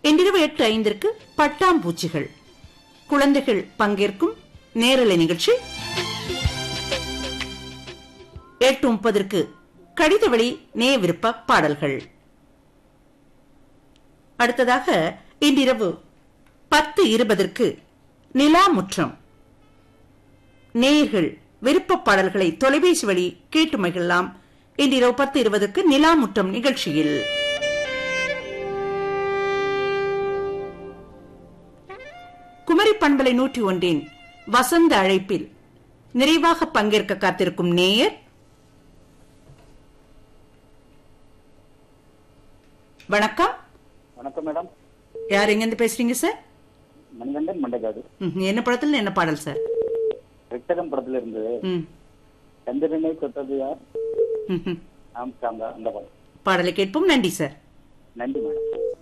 இன்றிரவு எட்டு ஐந்திற்கு பட்டாம்பூச்சிகள் குழந்தைகள் பங்கேற்கும் நேரலை நிகழ்ச்சி எட்டு முப்பதற்கு கடிதவழி நே விருப்ப பாடல்கள் அடுத்ததாக இன்றிரவு பத்து இருபதற்கு நிலா முற்றம் நேயர்கள் விருப்ப பாடல்களை தொலைபேசி வழி கேட்டு மகிழலாம் இன்றிரவு பத்து இருபதற்கு நிலா முற்றம் நிகழ்ச்சியில் குமரி பண்பலை நூற்றி ஒன்றின் வசந்த அழைப்பில் நிறைவாக பங்கேற்க காத்திருக்கும் நேயர் வணக்கம் வணக்கம் மேடம் யார் எங்கிருந்து பேசுறீங்க சார் மணிகண்டன் மண்டைக்காடு ம், என்ன படத்துல என்ன பாடல் சார் விக்டகம் படத்துல இருந்து ம், சந்திரனை தொட்டது யார் ம், ம். ஆம் சாந்தா அந்த படம் பாடலை கேட்போம் நன்றி சார் நன்றி மேடம்